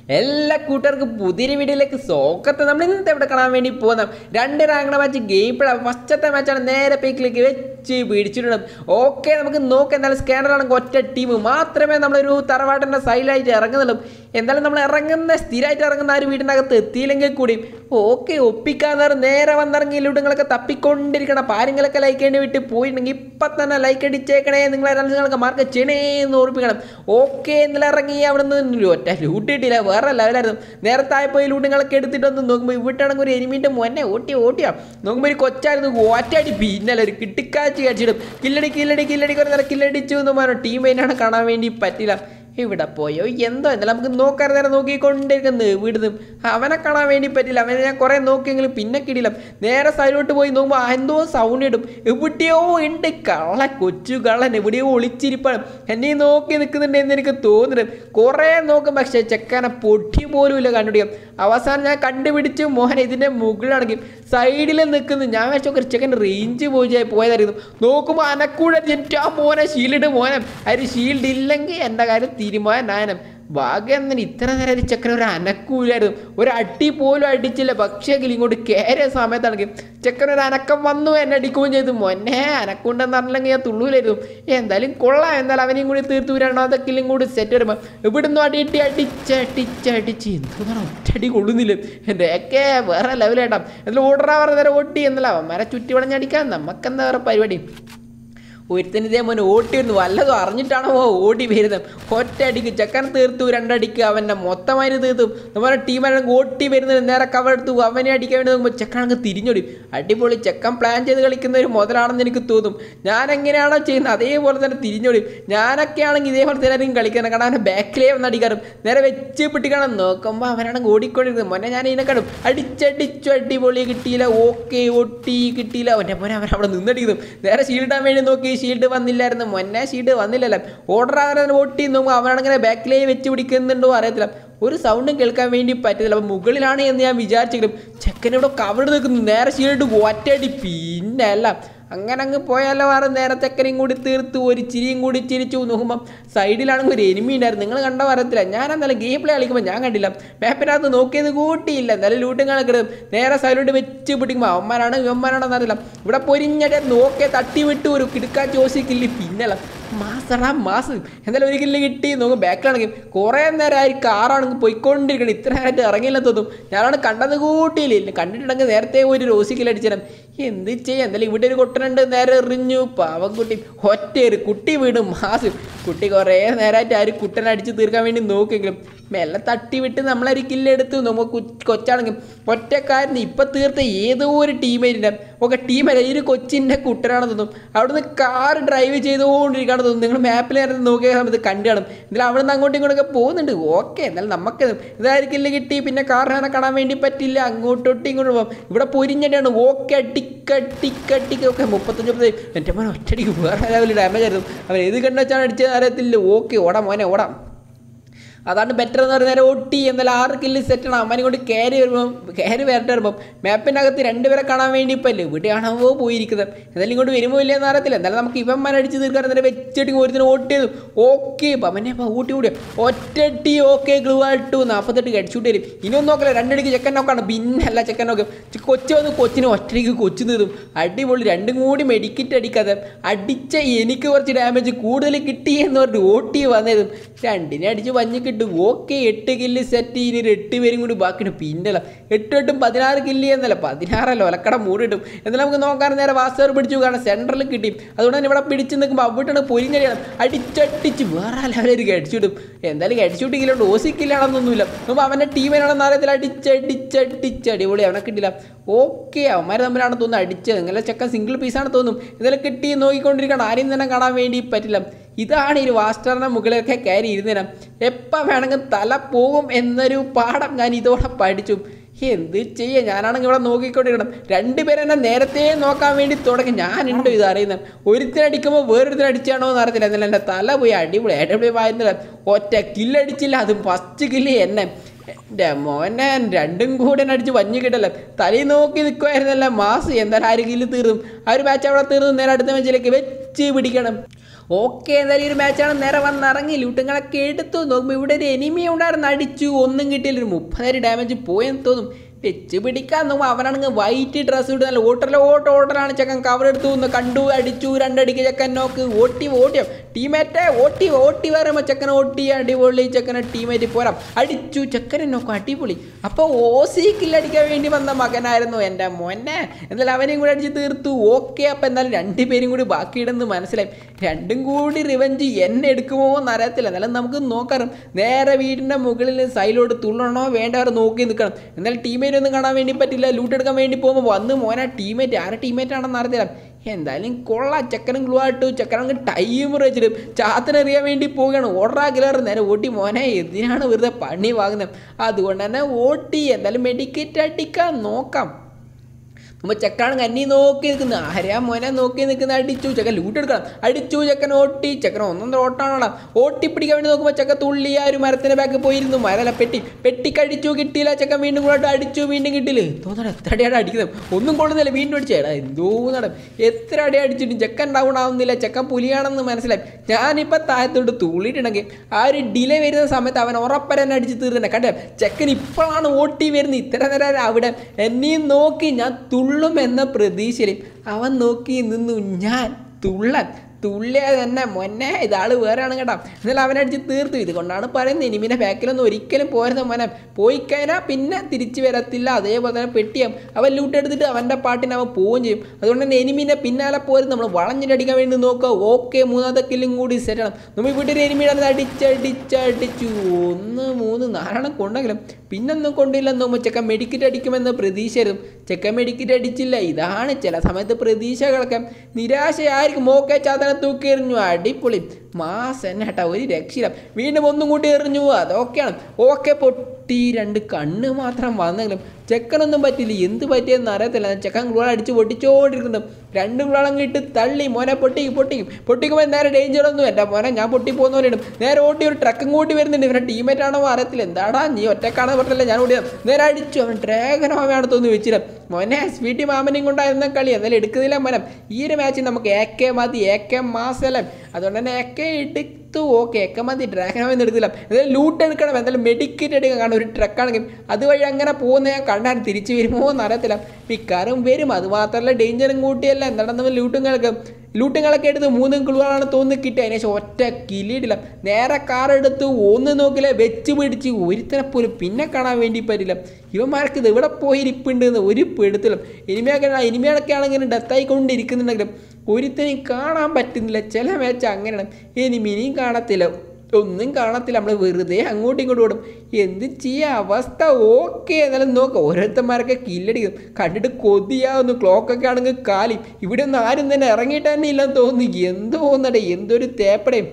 എല്ലാ കൂട്ടുകാർക്കും പുതിയ വീഡിയോയിലേക്ക് സോക്കത്ത് നമ്മൾ ഇന്നത്തെ ഇവിടെ കാണാൻ വേണ്ടി പോകുന്ന രണ്ട് റാങ്കണ മാച്ച് ഗെയിം പ്ലേ ഫസ്റ്റത്തെ മാച്ചാണ് നേരെ പേക്കിലേക്ക് വെച്ച് പിടിച്ചിട്ടുണ്ട് ഓക്കെ നമുക്ക് നോക്കാം എന്തായാലും സ്കാനർ ആണെങ്കിൽ ഒറ്റ ടീം മാത്രമേ നമ്മളൊരു തറവാട്ടിൻ്റെ സൈഡിലായിട്ട് ഇറങ്ങുന്നുള്ളൂ എന്തായാലും നമ്മൾ ഇറങ്ങുന്ന സ്ഥിരമായിട്ട് ഇറങ്ങുന്ന ആ ഒരു വീടിൻ്റെ അകത്ത് എത്തിയില്ലെങ്കിൽ കൂടി ഓക്കെ ഒപ്പിക്കാതെ നേരെ വന്നിറങ്ങി ലൂട്ടുകളൊക്കെ തപ്പിക്കൊണ്ടിരിക്കണം അപ്പോൾ ആരെങ്കിലൊക്കെ ലൈക്ക് ചെയ്യേണ്ടി വിട്ട് പോയിട്ടുണ്ടെങ്കിൽ ഇപ്പം തന്നെ ലൈക്ക് അടിച്ചേക്കണേ നിങ്ങളെ നിങ്ങൾക്ക് മാർക്ക് ചെയ്യണേ എന്ന് ഓർപ്പിക്കണം ഓക്കെ ഇന്നലെ ഇറങ്ങി അവിടെ നിന്ന് ഒറ്റ ലൂട്ട് കിട്ടിയില്ല വേറെ ലെവലായിരുന്നു നേരത്തെ ആയപ്പോൾ ഈ ലൂട്ടുകളൊക്കെ എടുത്തിട്ടൊന്ന് നോക്കുമ്പോൾ ഇവിട്ടാണെങ്കിൽ ഒരു എനിമീൻ്റെ മൊന്നെ ഓട്ടി ഓട്ടിയാ നോക്കുമ്പോൾ ഒരു കൊച്ചായിരുന്നു ഒറ്റയടി പിന്നല്ല ഒരു കിട്ടിക്കാച്ച് കഴിച്ചിടും കില്ലടി കില്ലടി കില്ലടി കുറേ നേരം കില്ലടിച്ചു എന്ന് പറഞ്ഞു ടീം അതിനാണ് കാണാൻ വേണ്ടി പറ്റില്ല ഇവിടെ പോയോ എന്തോ എന്നാലും നമുക്ക് നോക്കാൻ നേരം നോക്കിക്കൊണ്ടിരിക്കുന്നത് വീടുന്ന് അവനെ കാണാൻ വേണ്ടി പറ്റില്ല അവനെ ഞാൻ കുറേ നോക്കിയെങ്കിലും പിന്നെ കിടില്ല നേരെ സൈഡിലോട്ട് പോയി നോക്കുമ്പോൾ ആ എന്തോ സൗണ്ട് ഇടും എവിടെയോ ഉണ്ട് കള്ള കൊച്ചു കള്ളൻ എവിടെയോ ഒളിച്ചിരിപ്പാണ് എന്നെ നോക്കി നിൽക്കുന്നുണ്ട് എന്ന് എനിക്ക് തോന്നുന്നുണ്ട് കുറേ നോക്കും പക്ഷേ ചെക്കനെ പൊട്ടി പോലും ഇല്ല കണ്ടുപിടിക്കാം അവസാനം ഞാൻ കണ്ടുപിടിച്ചു മോഹൻ ഇതിൻ്റെ മുകളിലാണെങ്കിൽ സൈഡിൽ നിൽക്കുന്നു ഞാൻ വെച്ചൊക്കെ ചെക്കൻ റേഞ്ച് പോയി പോയതായിരുന്നു നോക്കുമ്പോൾ അനക്കൂടെ ജനിറ്റ് ആ മോനെ ഷീൽഡ് മോനെ അതിന് ഷീൽഡ് ഇല്ലെങ്കിൽ എൻ്റെ കാര്യം തീരുമാനം ഭാഗ്യം തന്നെ ഇത്ര നേരം ഒരു ചെക്കൻ ഒരു അനക്കൂലായിരുന്നു ഒരു അടി പോലും അടിച്ചില്ല പക്ഷേ ഇങ്ങോട്ട് കയറിയ സമയത്താണെങ്കിൽ ചെക്കൻ ഒരു അനക്കം വന്നു എന്നെ അടിക്കുകയും ചെയ്തു മൊന്നെ അനക്കുണ്ടെന്ന് പറഞ്ഞില്ലെങ്കിൽ ഞാൻ തുള്ളൂലായിരുന്നു എന്തായാലും കൊള്ളാം എന്തായാലും അവനെയും കൂടി തീർത്തു രണ്ടാമത്തെ കില്ലും കൂടി സെറ്റ് വരുമ്പോൾ ഇവിടുന്ന് അടിയിട്ട് അടിച്ചടിച്ചടിച്ച് എന്താണ് ഒറ്റടി കൊള്ളുന്നില്ല എൻ്റെ ഒക്കെ വേറെ ലെവലേട്ടാ എന്തായാലും ഓർഡറാ പറഞ്ഞ നേരം ഓട്ടി എന്നല്ല അവന്മാരെ ചുറ്റി വളഞ്ഞടിക്കാൻ നമുക്കെന്താ വേറെ പരിപാടി ഒരുത്തന് ഇതേ മോനെ ഓട്ടി വരുന്നു വല്ലതും അറിഞ്ഞിട്ടാണോ ഓടി വരുന്നത് ഒറ്റയടിക്ക് ചെക്കൻ തീർത്തു രണ്ടടിക്ക് അവൻ്റെ മൊത്തമായി തീർത്തു നമ്മുടെ ടീമാണെങ്കിൽ ഓട്ടി വരുന്നത് നേരെ കവർ എടുത്തു അവനെ അടിക്കാൻ വേണ്ടി നോക്കുമ്പോൾ ചെക്കനങ്ങ് തിരിഞ്ഞൊടി അടിപൊളി ചെക്കൻ പ്ലാൻ ചെയ്ത് കളിക്കുന്ന ഒരു മുതലാണെന്ന് എനിക്ക് തോന്നും ഞാൻ എങ്ങനെയാണോ ചെയ്യുന്നത് അതേപോലെ തന്നെ തിരിഞ്ഞൊടി ഞാനൊക്കെ ആണെങ്കിൽ ഇതേപോലെ തന്നെ ആയിരിക്കും കളിക്കുന്നത് കാരണം അവനെ ബാക്കിലേ വന്ന് അടിക്കാറും നേരെ വെച്ച് പിടിക്കണം നോക്കുമ്പോൾ അവനാണെങ്കിൽ ഓടിക്കൊണ്ടിരുന്നത് മോനെ ഞാൻ ഇതിനെ കാണും അടിച്ചടിച്ചു അടിപൊളി കിട്ടിയില്ല ഓക്കെ ഒട്ടി കിട്ടിയില്ല അവൻ്റെ മോനെ അവൻ അവിടെ നിന്നടിക്കുന്നു നേരെ ഷീൽഡാൻ വേണ്ടി നോക്കി ഷീൽഡ് വന്നില്ലായിരുന്നു മൊന്നെ ഷീൽഡ് വന്നില്ലല്ലോ ഓർഡർ ആകാൻ ഓട്ടി നോക്കുമ്പോൾ അവനാണിങ്ങനെ ബാക്കിലേ വെച്ച് പിടിക്കുന്നുണ്ടോ അറിയത്തില്ല ഒരു സൗണ്ടും കേൾക്കാൻ വേണ്ടി പറ്റത്തില്ല അപ്പം മുകളിലാണ് എന്ന് ഞാൻ വിചാരിച്ചെങ്കിലും ചെക്കൻ ഇവിടെ കവർ നിൽക്കുന്നു നേരെ ഷീൽഡ് ഒറ്റയടി പിന്നെ അല്ല അങ്ങനെ അങ്ങ് പോയാലോ ആറ് നേരെ ചെക്കനെയും കൂടി തീർത്തു ഒരു ചിരിയും കൂടി ചിരിച്ചു നോക്കുമ്പം സൈഡിലാണെങ്കിൽ ഒരു എനിമി ഉണ്ടായിരുന്നു നിങ്ങൾ കണ്ട പറയത്തില്ല ഞാൻ എന്നാലും ഗെയിം പ്ലേ കളിക്കുമ്പോൾ ഞാൻ കണ്ടില്ല മാപ്പിനകത്ത് നോക്കിയത് കൂട്ടിയില്ല എന്നാലും ലൂട്ടും കണക്കിടും നേരെ സൈഡിലോട്ട് വെച്ച് പിടിക്കുമ്പോൾ അവന്മാരാണ് ഇവന്മാരാണെന്ന് അറിയില്ല ഇവിടെ പൊരിഞ്ഞിട്ട് നോക്കിയ തട്ടി വിട്ട് ഒരു കിടക്കാച്ച് ഓസിക്കില്ല പിന്നല്ല മാസടാ മാസം എന്തായാലും ഒരു കില്ല് കിട്ടി നോക്കും ബാക്കിലാണെങ്കിൽ കുറേ നേരം ആ കാറാണെങ്കിൽ പോയിക്കൊണ്ടിരിക്കണം ഇത്ര നേരമായിട്ട് ഇറങ്ങിയില്ല തോന്നും ഞാനാണ് കണ്ടത് കൂട്ടിയില്ല കണ്ടിട്ടുണ്ടെങ്കിൽ നേരത്തെ ഒരു റോസി കില്ല് അടിച്ചിരം എന്ത് ചെയ്യാം എന്തായാലും ഇവിടെ ഒരു കൊട്ടനുണ്ട് നേരെ എറിഞ്ഞു പാവക്കുട്ടി ഒറ്റയൊരു കുട്ടി വീണ് മാസം കുട്ടി കുറേ നേരമായിട്ട് ആ ഒരു കുട്ടനെ അടിച്ച് തീർക്കാൻ വേണ്ടി നോക്കിയെങ്കിലും മെല്ലെ തട്ടി വിട്ട് നമ്മളൊരു കില്ലെടുത്തു നമുക്ക് കൊച്ചാണെങ്കിൽ ഒറ്റക്കാരന് ഇപ്പം തീർത്ത ഏതോ ഒരു ടീമേറ്റിൻ്റെ ഒക്കെ ടീമല്ല ഈ ഒരു കൊച്ചിൻ്റെ കുട്ടനാണെന്ന് തോന്നും അവിടുന്ന് കാർ ഡ്രൈവ് ചെയ്തുകൊണ്ടിരിക്കുകയാണ് തോന്നുന്നു നിങ്ങൾ മാപ്പിൽ നേരത്തെ നോക്കിയ സമയത്ത് കണ്ടു കാണും എന്നാലും അവിടെ നിന്ന് അങ്ങോട്ടും ഇങ്ങോട്ടൊക്കെ പോകുന്നുണ്ട് ഓക്കെ എന്നാലും നമുക്ക് ഇതായിരിക്കില്ല കിട്ടി പിന്നെ കാറിനെ കാണാൻ വേണ്ടി പറ്റില്ല അങ്ങോട്ടോട്ട് ഇങ്ങോട്ട് പോകാം ഇവിടെ പൊരിഞ്ഞിട്ടാണ് ഓക്കെ ടിക്കട്ടിക്കട്ടിക്ക് ഒക്കെ മുപ്പത്തഞ്ച് മുപ്പത് എൻ്റെ മോനെ ഒറ്റടിക്ക് വേറെ ലെവലിൽ ഡാമേജ് ആയിരുന്നു അവൻ ഏത് കണ്ടുവച്ചാണ് അടിച്ചത് അറിയത്തില്ല ഓക്കെ ഓടാം മോനെ ഓടാം അതാണ് ബെറ്റർ എന്ന് പറഞ്ഞാൽ നേരെ ഒട്ടി എന്നാലും ആറ് കില്ല് സെറ്റാണ് അമ്മനെ കൊണ്ട് കയറി വരുമ്പം കയറി വരട്ടെ വരുമ്പം മാപ്പിൻ്റെ അകത്ത് രണ്ടുപേരെ കാണാൻ വേണ്ടി ഇപ്പം അല്ലേ ഇവിടെയാണോ പോയിരിക്കുന്നത് എന്തായാലും ഇങ്ങോട്ട് വരുമ്പോൾ ഇല്ല എന്ന് അറിയത്തില്ല എന്നാലും നമുക്ക് ഇവന്മാരെ അടിച്ച് തീർക്കാൻ നേരെ വെച്ചിട്ട് ഒരുത്തിന് ഓട്ടിയത് ഓക്കെ അവനെ ഊട്ടി കൂടിയ ഒറ്റട്ടി ഓക്കെ ഗ്ലൂ ആയിട്ടു നാൽപ്പത്തെട്ട് അടിച്ചുകൂട്ടി വരും ഇനിയൊന്നും നോക്കില്ല രണ്ടടിക്ക് ചെക്കൻ നോക്കാണ് പിന്നല്ല ചെക്കൻ നോക്കും കൊച്ചു വന്ന് കൊച്ചിന് ഒറ്റയ്ക്ക് കൊച്ചു തീർന്നു അടിപൊളി രണ്ടും കൂടി മെഡിക്കറ്റ് അടിക്കാതെ അടിച്ച എനിക്ക് കുറച്ച് ഡാമേജ് കൂടുതൽ കിട്ടി എന്ന് പറഞ്ഞിട്ട് ഓട്ടി വന്നതും രണ്ടിനെ അടിച്ച് വഞ്ഞ് കിട്ടും ഓക്കെ എട്ട് കില്ല് സെറ്റ് ഇനി ഒരു എട്ട് പേരും കൂടി ബാക്കിയുണ്ട് പിന്നല്ല എട്ട് എട്ടും പതിനാറ് കില്ല് എന്നല്ല പതിനാറല്ല ഒലക്കട മൂടിട്ടും എന്നാലും നമുക്ക് നോക്കാൻ നേരെ വാസർ പിടിച്ചു കാരണം സെൻട്രൽ കിട്ടി അതുകൊണ്ട് തന്നെ ഇവിടെ പിടിച്ച് നിൽക്കുമ്പോൾ അവിട്ടാണ് പൊരിഞ്ഞടിയാണ് അടിച്ചടിച്ച് വേറെ ലെവലേക്ക് അടിച്ചിടും എന്തായാലും അടിച്ചുവിട്ടില്ലോണ്ട് ഓസിക്കില്ലാണെന്നൊന്നുമില്ല നോക്കുമ്പോൾ അവൻ്റെ ടീമിനാണെന്ന് അറിയത്തില്ല അടിച്ചടിച്ചടിച്ച് അടിപൊളി അവനെ കിട്ടില്ല ഓക്കെ അവന്മാർ തമ്മിലാണ് തോന്നുന്നു അടിച്ചത് ഇങ്ങനെ ചെക്കൻ സിംഗിൾ പീസാണ് തോന്നും ഇതെല്ലാം കിട്ടി നോക്കിക്കൊണ്ടിരിക്കണം ആരെയും തന്നെ കാണാൻ വേണ്ടി പറ്റില്ല ഇതാണ് ഈ വാസ്റ്ററിൻ്റെ മുകളിലൊക്കെ കയറി ഇരുന്നേരം എപ്പോൾ വേണമെങ്കിൽ തല പോകും എന്നൊരു പാഠം ഞാൻ ഇതോടെ പഠിച്ചു എന്ത് ചെയ്യുക ഞാനാണെങ്കിൽ ഇവിടെ നോക്കിക്കൊണ്ടിരിക്കണം രണ്ടുപേരെ എന്നെ നേരത്തെ നോക്കാൻ വേണ്ടി തുടങ്ങി ഞാനുണ്ടോ ഇത് അറിയുന്നത് ഒരുത്തിനടിക്കുമ്പോൾ വേറൊരുത്തിന് അടിച്ചാണോ എന്ന് അറിയത്തില്ല എന്നാലും എൻ്റെ തല പോയി അടിപൊളി അടിപൊളി ആയിരുന്നില്ല ഒറ്റ കില്ലടിച്ചില്ല അതും ഫസ്റ്റ് കില്ല് എന്നെ എൻ്റെ മോനെ രണ്ടും കൂടെ അടിച്ച് വഞ്ഞു കിട്ടല്ല തലയിൽ നോക്കി നിൽക്കുമായിരുന്നല്ല മാസ് എന്തായാലും ആര് കില്ല് തീർന്നും ആ ഒരു മാച്ച് അവിടെ തീർന്നു നേരെ അടുത്ത മാച്ചിലേക്ക് വെച്ച് പിടിക്കണം ഓക്കെ എന്തായാലും ഈ ഒരു മാച്ചാണ് നേരെ വന്നിറങ്ങി ലൂട്ടുകളൊക്കെ എടുത്തു നോക്കുമ്പോൾ ഇവിടെ ഒരു എനിമി ഉണ്ടായിരുന്നു അടിച്ചു ഒന്നും കിട്ടിയില്ല ഒരു മുപ്പതായിരം ഡാമേജ് പോയെന്ന് തോന്നും വെച്ച് പിടിക്കാൻ നോക്കുമ്പോൾ അവനാണെങ്കിൽ വൈറ്റ് ഡ്രസ്സ് ഇട്ട് നല്ല ഓട്ടറിലെ ഓട്ടോ ഓട്ടറാണ് ചെക്കൻ കവർ എടുത്തു ഒന്ന് കണ്ടു അടിച്ചു രണ്ടടിക്ക് ചെക്കൻ നോക്ക് ഓട്ടി ഓട്ടിയോ ടീമേറ്റെ ഓട്ടി ഓട്ടി വരുമ്പോൾ ചെക്കൻ ഓട്ടി അടിപൊളി ചെക്കനെ ടീമേറ്റ് പോരാം അടിച്ചു ചെക്കനെ നോക്കും അടിപൊളി അപ്പോൾ ഓസി കില്ലടിക്കാൻ വേണ്ടി വന്ന മകനായിരുന്നു എൻ്റെ മോനെ എന്നാലും അവനെയും കൂടി അടിച്ച് തീർത്തു ഓക്കെ അപ്പോൾ എന്തായാലും രണ്ടുപേരും കൂടി ബാക്കിയിടുന്ന് മനസ്സിലായി രണ്ടും കൂടി റിവഞ്ച് എന്നെ എടുക്കുമോ എന്ന് അറിയത്തില്ല എന്നാലും നമുക്ക് നോക്കാം നേരെ വീടിൻ്റെ മുകളിൽ സൈലോട്ട് തുള്ളണോ വേണ്ടവർ നോക്കി നിൽക്കണം എന്നാലും ടീമേറ്റ് ഒന്നും കാണാൻ വേണ്ടി പറ്റില്ല ലൂട്ട് എടുക്കാൻ വേണ്ടി പോകുമ്പോൾ വന്ന് മോനെ ടീമേറ്റ് ആരെ ടീമേറ്റ് ആണെന്ന് അറിയത്തില്ല എന്തായാലും കൊള്ളാം ചെക്കനും ഗ്ലൂ ആട്ടു ചെക്കനങ്ങ് ടൈമർ വെച്ചിട്ട് ചാത്തനെറിയാൻ വേണ്ടി പോവുകയാണ് ഓർഡറാ കിലർ നേരെ ഓട്ടി മോനെ എന്തിനാണ് വെറുതെ പണി വാങ്ങുന്നത് അതുകൊണ്ട് തന്നെ ഓട്ടി എന്തായാലും മെഡിക്കേറ്റ് അടിക്കാൻ നോക്കാം നമ്മൾ ചെക്കാണ് കന്നി നോക്കി നിൽക്കുന്നത് ആരാ മോനെ നോക്കി നിൽക്കുന്ന അടിച്ചു ചെക്കൻ ലൂട്ട് എടുക്കണം അടിച്ചു ചെക്കൻ ഓട്ടി ചെക്കൻ ഒന്നൊന്നര ഓട്ടാണോടാ ഓട്ടി പിടിക്കാൻ വേണ്ടി നോക്കുമ്പോൾ ചെക്കൻ തുള്ളി ആ ഒരു മരത്തിന്റെ ബാക്ക് പോയിരുന്നു മരല പെട്ടി പെട്ടി കടിച്ചു കിട്ടിയില്ല ചെക്കൻ വീണ്ടും കൂടെ അടിച്ചു വീണ്ടും കിട്ടിയില്ല തോന്നണം എത്ര അടിയാണ് അടിക്കുന്നത് ഒന്നും കൊള്ളുന്നില്ല വീണ്ടും അടിച്ചേടാ എന്തോ നടം എത്ര അടി അടിച്ചിട്ടും ചെക്കൻ ഡൗൺ ആവുന്നില്ല ചെക്കൻ പുലിയാണെന്ന് മനസ്സിലായി ഞാനിപ്പോൾ താഴത്തോട്ട് തുള്ളിയിട്ടുണ്ടെങ്കിൽ ആ ഒരു ഡിലേ വരുന്ന സമയത്ത് അവൻ ഉറപ്പരെ അടിച്ച് തീർന്നെ കണ്ടേ ചെക്കൻ ഇപ്പോഴാണ് ഓട്ടി വരുന്നത് ഇത്ര നേരം അവിടെ എന്നെയും നോക്കി ഞാൻ തുള്ളും എന്ന പ്രതീക്ഷയിൽ അവൻ നോക്കി നിന്നു ഞാൻ തുള്ളൻ തുള്ളിയ തന്നെ മൊന്നെ ഇതാള് വേറെയാണ് കേട്ടോ എന്നാലും അവനടിച്ച് തീർത്തു ഇത് കൊണ്ടാണ് പറയുന്നത് ഇനിമിനെ ബാക്കിലൊന്നും ഒരിക്കലും പോരുന്ന മോനെ പോയി കഴിഞ്ഞാൽ പിന്നെ തിരിച്ചു വരത്തില്ല അതേപോലെ തന്നെ പെട്ടിയാം അവൻ ലൂട്ടെടുത്തിട്ട് അവൻ്റെ പാട്ടിന് അവൻ പോവുകയും ചെയ്യും അതുകൊണ്ട് തന്നെ എനിമിനെ പിന്നാലെ പോരും നമ്മൾ വളഞ്ഞിട്ടടിക്കാൻ വേണ്ടി നോക്കുക ഓക്കെ മൂന്നാമത്തെ കില്ലും കൂടി സെറ്റ് ആണ് നമ്മൾ ഇവിടെ ഒരു എനിമിയുടെ അടിച്ചടിച്ചടിച്ചു ഒന്ന് മൂന്ന് നാലെണ്ണം കൊണ്ടെങ്കിലും പിന്നൊന്നും കൊണ്ടില്ലെന്ന് നോക്കുമ്പോൾ ചെക്കൻ മെഡിക്കറ്റ് അടിക്കുമെന്ന് പ്രതീക്ഷയായിരുന്നു ചെക്കൻ മെഡിക്കറ്റ് അടിച്ചില്ല ഇതാണ് ചില സമയത്ത് പ്രതീക്ഷകളൊക്കെ നിരാശയായിരിക്കും ഓക്കെ ചാത്തനെ തൂക്കി എറിഞ്ഞു അടിപൊളി മാസ് എന്നെ കേട്ടാ ഒരു രക്ഷയില്ല വീണ്ടും ഒന്നും കൂടി എറിഞ്ഞു അതൊക്കെയാണ് ഓക്കെ പൊട്ടി രണ്ട് കണ്ണ് മാത്രം വന്നെങ്കിലും ചെക്കനൊന്നും പറ്റില്ല എന്ത് പറ്റിയെന്ന് അറിയത്തില്ല ചെക്കൻ ഗുള അടിച്ച് പൊട്ടിച്ചോണ്ടിരിക്കുന്നു രണ്ട് ഗുളങ്ങ് ഇട്ട് തള്ളി മോനെ പൊട്ടിക്കും പൊട്ടിക്കും പൊട്ടിക്കുമ്പോൾ നേരെ ഡേഞ്ചർ ഒന്നും എൻ്റെ മോനെ ഞാൻ പൊട്ടി പോകുന്നവരിടും നേരെ ഓട്ടി ഒരു ട്രക്കും കൂട്ടി വരുന്നുണ്ട് ഇവരുടെ ടീമേറ്റ് ആണോ അറിയത്തില്ല എന്താടാ നീ ഒറ്റക്കാണെന്ന് പറഞ്ഞില്ല ഞാൻ ഓടിയത് നേരെ അടിച്ചു അവൻ ഡ്രാഗൻ മാമയാണ് തോന്നി വെച്ചില്ല മോനെ സ്വീറ്റി മാമനെയും കൊണ്ടായിരുന്ന കളി എന്നാലും എടുക്കുന്നില്ല മനം ഈ ഒരു മാച്ച് നമുക്ക് എ കെ മതി എ കെ മാസലം അതുകൊണ്ട് തന്നെ എ കെ എടുത്തു ഓക്കെ എ കെ മതി ഡ്രാഗനൊന്നും എടുത്തില്ല എന്തായാലും ലൂട്ട് എടുക്കണം എന്തായാലും മെഡിക്കറ്റ് എടുക്കാൻ കാരണം ഒരു ട്രക്കാണെങ്കിൽ അതുവഴി അങ്ങനെ പോകുന്ന ഞാൻ കണ്ടാൽ തിരിച്ചു വരുമോ എന്ന് അറിയത്തില്ല മിക്കാറും വരും അത് മാത്രമല്ല ഡേഞ്ചറും കൂട്ടിയല്ല എന്താണെന്ന് ലൂട്ടുങ്ങൾക്ക് ലൂട്ടുകളൊക്കെ എടുത്ത് മൂന്നും കിളുകളാണ് തോന്നി കിട്ടി അതിന് ശേഷം ഒറ്റ കിലിയിടില്ല നേരെ കാർ എടുത്ത് ഒന്ന് നോക്കില്ല വെച്ച് പിടിച്ച് ഒരുത്തനെ പോലും പിന്നെ കാണാൻ വേണ്ടി പറ്റില്ല ഇവന്മാർക്ക് ഇത് ഇവിടെ പോയി ഇരിപ്പുണ്ട് എന്ന് ഒരു പെടുത്തലും ഇനിമയൊക്കെ ഇനിമയൊക്കെ ആണെങ്കിൽ ഡെത്തായി കൊണ്ടിരിക്കുന്നുണ്ടെങ്കിലും ഒരുത്തനെയും കാണാൻ പറ്റുന്നില്ല ചില മാച്ച് അങ്ങനെയാണ് ഇനിമിനിയും കാണത്തില്ല ഒന്നും കാണത്തില്ല നമ്മൾ വെറുതെ അങ്ങോട്ടും ഇങ്ങോട്ടും ഓടും എന്ത് ചെയ്യാ അവസ്ഥ ഓക്കെ എന്നാലും നോക്കാം ഓരോരുത്തന്മാരൊക്കെ കില്ലടിക്കും കണ്ടിട്ട് കൊതിയാവുന്നു ക്ലോക്കൊക്കെ ആണെങ്കിൽ കാലി ഇവിടെ ഒന്നും ആരും തന്നെ ഇറങ്ങിയിട്ട് തന്നെ ഇല്ലെന്ന് തോന്നുന്നു എന്തോ ഒന്നടേ എന്തൊരു തേപ്പടയും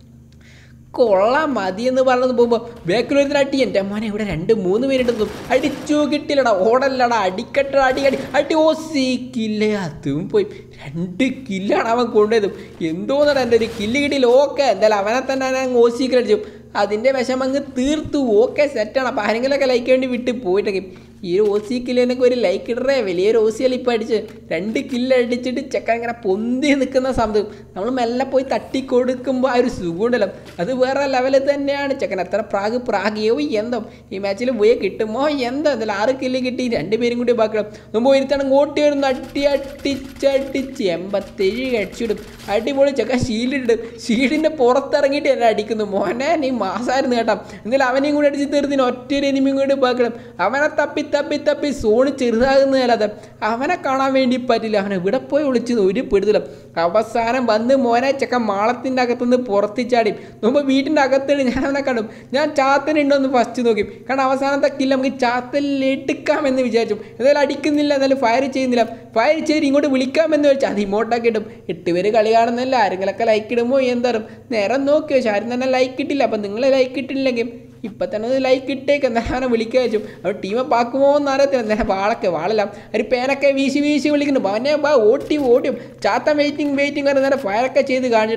കൊള്ളാം മതി എന്ന് പറഞ്ഞത് പോകുമ്പോൾ ബേക്കിലൊരു അടി എൻ്റെ മോനെ ഇവിടെ രണ്ട് മൂന്ന് പേരുണ്ടെന്നും അടിച്ചു കിട്ടില്ലടാ ഓടല്ലടാ അടിക്കട്ട അടി അടി അടി ഓ കില്ലേ അതും പോയി രണ്ട് കില്ലാണ് അവൻ കൊണ്ടുപോയതും എന്തോന്നാണ് എൻ്റെ ഒരു കില്ല് കിട്ടിയില്ല ഓക്കെ എന്തായാലും അവനെ തന്നെ ഞാൻ ഓസിക്കൽ അടിച്ചു അതിൻ്റെ വിഷം അങ്ങ് തീർത്തു ഓക്കെ സെറ്റാണ് അപ്പോൾ ആരെങ്കിലുമൊക്കെ ലൈക്ക് വേണ്ടി വിട്ട് പോയിട്ടെങ്കിൽ ഈ ഒരു ഓസി കില്ലിനൊക്കെ ഒരു ലൈക്ക് ഇടറേ വലിയൊരു ഓസിയൽ ഇപ്പോൾ അടിച്ച് രണ്ട് കില്ല് അടിച്ചിട്ട് ചെക്കൻ ഇങ്ങനെ പൊന്തി നിൽക്കുന്ന സമയത്ത് നമ്മൾ മെല്ലെ പോയി തട്ടി കൊടുക്കുമ്പോൾ ആ ഒരു സുഖമുണ്ടല്ലോ അത് വേറെ ലെവലിൽ തന്നെയാണ് ചെക്കൻ എത്ര പ്രാഗ് പ്രാഗിയോ എന്തോ ഈ മാച്ചിൽ പോയി കിട്ടുമോ എന്തോ എന്തായാലും ആറ് കില്ല് കിട്ടി രണ്ടുപേരും കൂടി ബാക്കണം മുമ്പ് ഒരുത്താണ് ഓട്ടി വരുന്നു അട്ടി അട്ടിച്ചടിച്ച് എൺപത്തേഴ് അടിച്ചിടും അടിപൊളി ചെക്കൻ ഷീൽഡിടും ഷീൽഡിൻ്റെ പുറത്തിറങ്ങിയിട്ട് എന്നെ അടിക്കുന്നു മോനെ നീ മാസമായിരുന്നു കേട്ടോ എന്നാലും അവനെയും കൂടി അടിച്ച് തീർത്തിന് ഒറ്റൊരു എനിമിയും കൂടി ബാക്കണം അവനെ തപ്പി തപ്പി തപ്പി സോണ് ചെറുതാകുന്നതല്ലാതെ അവനെ കാണാൻ വേണ്ടി പറ്റില്ല അവനെ ഇവിടെ പോയി വിളിച്ചത് ഒരു പിടുത്തില്ല അവസാനം വന്ന് മോനെ ചെക്കൻ മാളത്തിൻ്റെ അകത്തുനിന്ന് പുറത്ത് ചാടി മുമ്പ് വീട്ടിൻ്റെ അകത്തുണ്ട് ഞാൻ അവനെ കണ്ടു ഞാൻ ചാത്തനുണ്ടോന്ന് ഫസ്റ്റ് നോക്കി കാരണം അവസാനത്തെ കില്ല നമുക്ക് ചാത്തലിൽ എടുക്കാമെന്ന് വിചാരിച്ചു എന്തായാലും അടിക്കുന്നില്ല എന്നാലും ഫയർ ചെയ്യുന്നില്ല ഫയർ ചെയ്ത് ഇങ്ങോട്ട് വിളിക്കാമെന്ന് വെച്ചാൽ അത് ഇമോട്ടൊക്കെ ഇടും എട്ട് പേര് കളി കാണുന്നില്ല ആരെങ്കിലൊക്കെ ലൈക്ക് ഇടുമോ എന്താറും നേരം നോക്കി പക്ഷെ ആരും തന്നെ ലൈക്ക് ഇട്ടില്ല അപ്പം നിങ്ങൾ ലൈക്ക് ഇട്ടില്ലെങ്കിൽ ഇപ്പം തന്നെ ഒന്ന് ലൈക്ക് ഇട്ടേക്ക് എന്നാലും വിളിക്കുക വെച്ചു അവർ ടീമെ പാക്കുമോ എന്ന് അറിയത്തില്ല നേരം വാളൊക്കെ വാളല്ല ഒരു പേനൊക്കെ വീശി വീശി വിളിക്കുന്നു അവനെ ബാ ഓട്ടി ഓടിയും ചാത്ത വെയിറ്റിംഗ് വെയിറ്റിംഗ് പറഞ്ഞ് നേരെ ഫയറൊക്കെ ചെയ്ത് കാണിച്ചെടുത്തു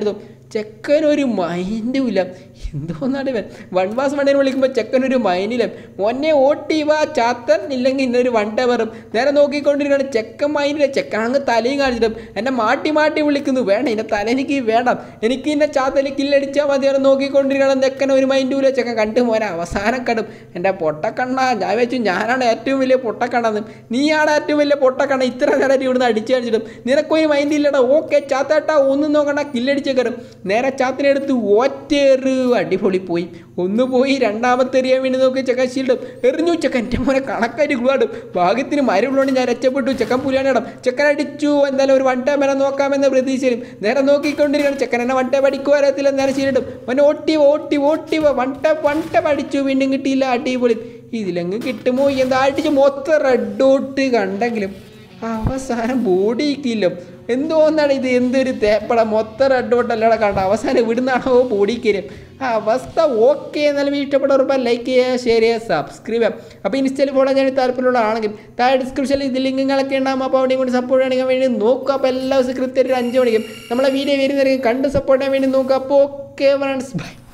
ചെക്കനൊരു മൈൻഡും ഇല്ല എന്തോന്നാണ് ഇവൻ വൺ ബാസ് വണ്ണിനെ വിളിക്കുമ്പോൾ ചെക്കനൊരു മൈൻഡില്ല മോനെ ഓട്ടി വാ ചാത്തൻ ഇല്ലെങ്കിൽ ഇന്നൊരു വൺ ടവറും നേരെ നോക്കിക്കൊണ്ടിരിക്കുകയാണ് ചെക്കൻ മൈൻഡില്ല ചെക്കൻ അങ്ങ് തലയും കാണിച്ചിട്ടും എന്നെ മാട്ടി മാട്ടി വിളിക്കുന്നു വേണം എൻ്റെ തല എനിക്ക് വേണം എനിക്ക് ഇന്നെ ചാത്തല് കില്ലടിച്ചാൽ മതി എന്ന് നോക്കിക്കൊണ്ടിരിക്കണം ചെക്കൻ ഒരു മൈൻഡും ഇല്ല ചെക്കൻ കണ്ടു മോനെ അവസാനം കടും എൻ്റെ പൊട്ടക്കണ്ണ ഞാൻ വെച്ചു ഞാനാണ് ഏറ്റവും വലിയ പൊട്ടക്കണ്ണെന്ന് നീയാണ് ഏറ്റവും വലിയ പൊട്ടക്കണ്ണ ഇത്ര നേരം ഇവിടുന്ന് അടിച്ചു അടിച്ചിട്ടും നിനക്കൊരു മൈൻഡ് ഇല്ലടാ ഓക്കെ ചാത്തേട്ടാ ഒന്നും നോക്കണ്ട കില്ലടിച്ച് കയറും നേരെ ചാത്തിനെ എടുത്ത് ഒറ്റേറ് അടിപൊളി പോയി ഒന്ന് പോയി രണ്ടാമത്തെ എറിയാൻ വേണ്ടി നോക്കി ചെക്കൻ ഷീൽഡും എറിഞ്ഞു ചെക്കൻ എൻ്റെ മോനെ കണക്കായിട്ട് ഗ്ലൂഡും ഭാഗ്യത്തിന് മരമുള്ളതുകൊണ്ട് ഞാൻ രക്ഷപ്പെട്ടു ചെക്കൻ പുലിയാണിടം ചെക്കൻ അടിച്ചു എന്തായാലും ഒരു വൺ ടൈം വരെ നോക്കാമെന്ന പ്രതീക്ഷയിലും നേരെ നോക്കിക്കൊണ്ടിരിക്കുകയാണ് ചെക്കൻ എന്നെ വൺ ടൈം അടിക്കുക അറിയത്തില്ല നേരെ ഷീൽഡും അവൻ ഓട്ടി ഓട്ടി ഓട്ടി വൺ ടൈം വൺ ടൈം അടിച്ചു വീണ്ടും കിട്ടിയില്ല അടിപൊളി ഇതിലെങ്ങ് കിട്ടുമോ എന്താ അടിച്ച് മൊത്തം റെഡ് ഔട്ട് കണ്ടെങ്കിലും അവസാനം ബോഡി കില്ലും എന്തോന്നാണ് ഇത് എന്തൊരു തേപ്പട മൊത്തം റെഡ് ഔട്ട് അല്ലട കണ്ട അവസാനം ഇവിടുന്നാണോ ബോഡി കയറി ആ അവസ്ഥ ഓക്കെ എന്നാലും ഇഷ്ടപ്പെട്ടവർ ലൈക്ക് ചെയ്യുക ഷെയർ ചെയ്യുക സബ്സ്ക്രൈബ് ചെയ്യുക അപ്പോൾ ഇൻസ്റ്റയിൽ ഫോളോ ചെയ്യാൻ താല്പര്യമുള്ള ആണെങ്കിൽ താഴെ ഡിസ്ക്രിപ്ഷനിൽ ഇത് ലിങ്കുകളൊക്കെ ഉണ്ടാകും അപ്പോൾ അവിടെയും കൂടി സപ്പോർട്ട് ചെയ്യാൻ വേണ്ടി നോക്കുക അപ്പോൾ എല്ലാ ദിവസവും കൃത്യം ഒരു അഞ്ച് മണിക്കും നമ്മളെ വീഡിയോ വരുന്നവരെയും കണ്ട് സപ്പോർട്ട് ചെയ്യാൻ വേണ്ടി നോക്കുക അപ്പോൾ ഓക്കെ ഫ്രണ്ട്സ് ബൈ